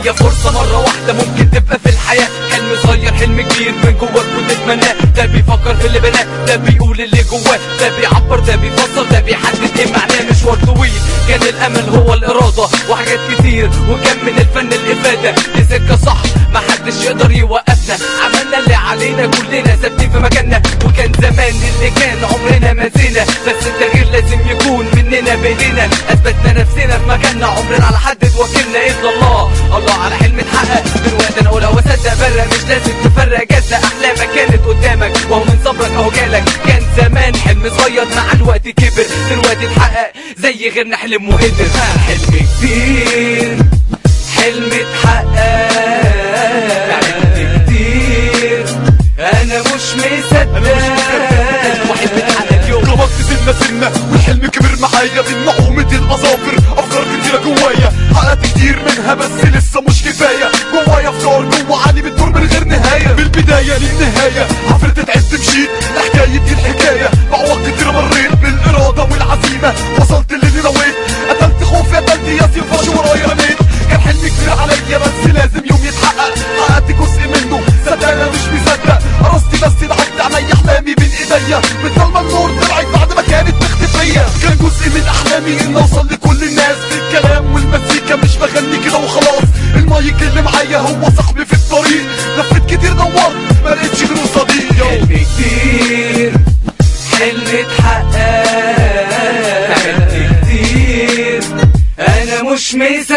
هي فرصة مرة واحدة ممكن تبقى في الحياة حلم صغير حلم كبير من جواك وتتمناه ده بيفكر في اللي بناه ده بيقول اللي جواه ده بيعبر ده بيفسر ده بيحدد ايه معناه مشوار طويل كان الامل هو الاراده وحاجات كتير وكان من الفن الافاده دي سكه صح محدش يقدر يوقفنا عملنا اللي علينا كلنا ثابتين في مكاننا وكان زمان اللي كان عمرنا ما زينا بس التغيير لازم يكون مننا بايدينا اثبتنا نفسنا في مكاننا عمرنا على حد توكلنا الا الله الله على حلم اتحقق دلوقتي انا اقولها واصدق برا مش لازم تفرق جزة احلامك كانت قدامك وهو من صبرك اهو جالك كان زمان حلم صغير مع الوقت كبر دلوقتي اتحقق زي غيرنا حلم وقدر حلم كتير حلم اتحقق تعبت كتير انا مش مصدق وحلم اتحقق اليوم قبضت سنة سنة والحلم كبر معايا بين نعومة الأظافر أفكار كتيرة جوايا حققت كتير منها بس لسه مش كفاية جوايا أفكار جوا عقلي بتدور من غير نهاية بالبداية للنهاية عفرت تعبت مشيت الحكاية دي الحكاية بعوق كتير مريت بالإرادة والعزيمة وصلت للي نويت قتلت خوفي قتلت ياسي وفرش ورايا رميت كان حلمي كبير عليا بس لازم يوم يتحقق حققت جزء منه صدق انا مش مصدق راسي بس ضحكت عليا احلامي بين ايديا من ضلمه النور طلعت بعد ما كانت مختفيه كان جزء من احلامي ان اوصل لكل الناس في الكلام والمزيكا مش بغني كده وخلاص المايك اللي معايا هو صاحبي في الطريق لفيت كتير دورت ما لقيتش غيره صديق حلم كتير حلم اتحقق تعبت كتير انا مش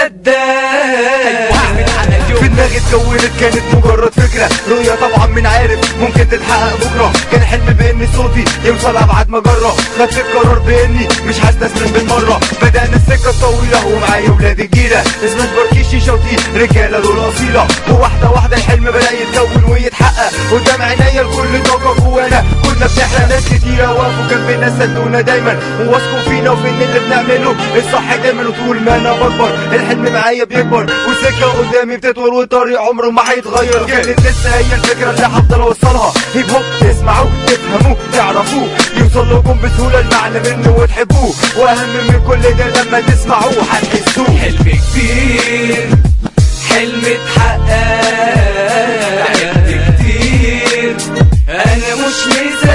مصدق في دماغي اتكونت كانت مجرد فكرة رؤية طبعا من عارف ممكن تتحقق بكرة كان حلم بان صوتي يوصل ابعد مجرة خدت القرار باني مش هستسلم بالمرة بدأنا السكة الطويلة ومعايا ولاد الجيلة اسمها بركيشي شوتي رجالة دول اصيلة وواحدة واحدة الحلم بدأ يتكون ويتحقق قدام عينيا الكل طاقة جوانا كنا بنحلم ناس كتيرة وقفوا جنبنا سدونا دايما وواثقوا فينا وفي ان اللي بنعمله الصح دايما وطول ما انا بكبر الحلم معايا بيكبر والسكة قدامي بتطول والطريق عمره ما هيتغير كانت لسه هي الفكرة اللي هفضل اوصلها هيب هوب تسمعوه تفهموه تعرفوه يوصل لكم بسهولة المعنى منه وتحبوه واهم من كل ده لما تسمعوه هتحسوه حلم كتير حلم اتحقق تعبت كتير انا مش مصدق